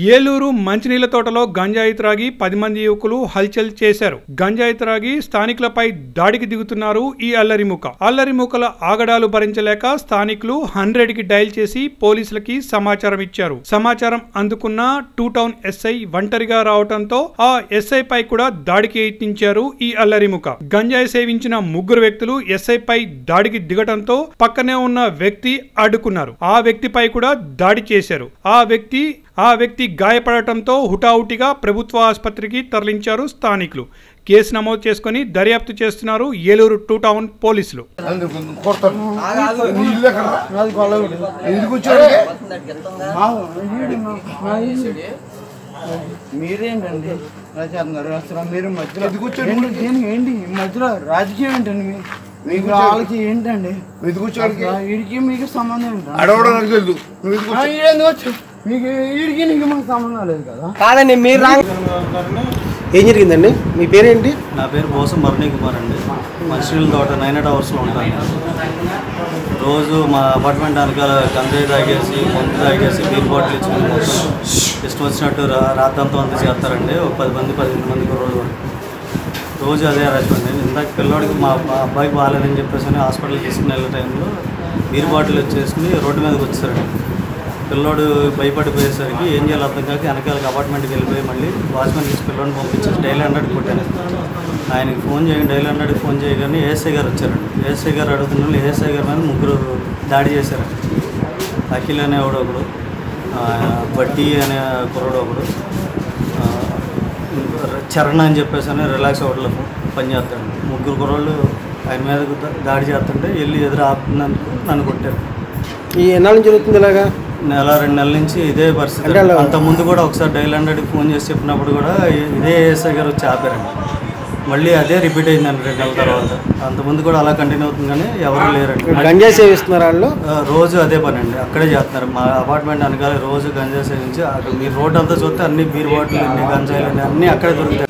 ఏలూరు మంచినీళ్ల తోటలో గంజాయి త్రాగి పది మంది యువకులు హల్చల్ చేశారు గంజాయి త్రాగి స్థానికులపై దాడికి దిగుతున్నారు ఈ అల్లరిముక అల్లరిముకల ఆగడాలు భరించలేక స్థానికులు హండ్రెడ్ కి డయల్ చేసి పోలీసులకి సమాచారం ఇచ్చారు సమాచారం అందుకున్న టూ టౌన్ ఎస్ఐ ఒంటరిగా రావడంతో ఆ ఎస్ఐ పై కూడా దాడికి యత్నించారు ఈ అల్లరిముక గంజాయి సేవించిన ముగ్గురు వ్యక్తులు ఎస్ఐ పై దాడికి దిగటంతో పక్కనే ఉన్న వ్యక్తి అడ్డుకున్నారు ఆ వ్యక్తిపై కూడా దాడి చేశారు ఆ వ్యక్తి ఆ వ్యక్తి గాయపడటంతో హుటాహుటిగా ప్రభుత్వ ఆసుపత్రికి తరలించారు స్థానికులు కేసు నమోదు చేసుకుని దర్యాప్తు చేస్తున్నారు ఏలూరు టూ టౌన్ పోలీసులు అందుకు కొడతాను నీ ఇల్లు ఎక్కడ ఎందుకు వచ్చాడు మీరేంటండి అలా చేస్తున్నారు అసలు మీరు మధ్యలో ఎందుకు వచ్చాడు? ఏంటి దేని ఏంటి ఈ మధ్యలో రాజకీయం ఏంటండి మీ- మీకు వచ్చాడు? వాళ్ళకి ఏంటండి ఎందుకు వచ్చాడు అసలు వీడికి మీకు సంబంధం ఏంటండి అడవడం నాకు తెలుసు నువ్వు ఎందుకు ఆ, ఈడెందుకు వచ్చాడు? మీకు వీడికి నీకు మాకు సంబంధం లేదు కదా కాదండి మీరు రా ఏం జరిగిందండి మీ పేరేంటి నా పేరు బోసం మరుణీ కుమార్ అండి మంచినీళ్ళ తోట నైన్ టవర్స్లో ఉంటాను రోజు మా అపార్ట్మెంట్ వెనకాల గంజాయి తాగేసి మందు తాగేసి బీర్ బాటిల్ ఇచ్చుకుని మొత్తం ఇష్టం వచ్చినట్టు రా రాత్రంతా అంతా చేస్తారండి ఒక పది మంది పదిహేను మంది రోజు రోజు అదే అరేంజ్మెంట్ అండి ఇందాక పిల్లోడికి మా మా అబ్బాయికి బాగాలేదని చెప్పేసి అని హాస్పిటల్కి తీసుకుని వెళ్ళే టైంలో బీర్ బాటిల్ వచ్చేసుకుని రోడ్డు మీదకి వచ్చారండి పిల్లోడు భయపడిపోయేసరికి ఏం చేయాలి అర్థం కాక వెనకాలకి అపార్ట్మెంట్కి వెళ్ళిపోయి మళ్ళీ వాచ్మెన్ తీసి పిల్లోడిని పంపించేసి డైలీ హండ్రెడ్ కొట్టాను ఆయనకి ఫోన్ చేయండి డైలీ హండ్రెడ్కి ఫోన్ చేయగానే ఏఎస్ఐ గారు వచ్చారండి ఏఎస్ఐ గారు అడుగుతున్న ఏఎస్ఐ గారి మీద ముగ్గురు దాడి చేశారండి అఖిల్ అనేవాడు ఒకడు ఆ, బడ్డీ అనే కుర్రాడు ఒకడు ఆ, ఇంకో చరణ్ అని చెప్పేసి అని రిలాక్స్ హోటల్లో పనిచేస్తాడు ముగ్గురు కుర్రోళ్ళు ఆయన మీద దా- దాడి చేస్తుంటే వెళ్ళి ఎదురు ఆపుతున్నందుకు నన్ను కొట్టారు ఈ ఎన్నాళ్ళ నుంచి జరుగుతుంది ఇలాగా నెల రెండు నెలల నుంచి ఇదే పరిస్థితి అంటే అలా- అంత ముందు కూడా ఒకసారి డైల్ హండ్రెడ్కి ఫోన్ చేసి చెప్పినప్పుడు కూడా ఇ- ఇదే ఏఎస్ఐ గారు వచ్చి ఆపారండి మళ్ళీ అదే రిపీట్ అయిందండి రెండు నెలల తర్వాత అంత ముందు కూడా అలా కంటిన్యూ అవుతుంది కానీ ఎవరు లేరండి గంజాయి సేవిస్తున్నారు వాళ్ళు ఆ, రోజు అదే పని అండి అక్కడే చేస్తున్నారు మా అపార్ట్మెంట్ వెనకాల రోజు గంజా సేవించి అక్కడ మీరు రోడ్ అంతా చూస్తే అన్ని బీర్ బాటిల్ అన్ని గంజాయిలు అన్ని అక్కడే దొరుకుతాయి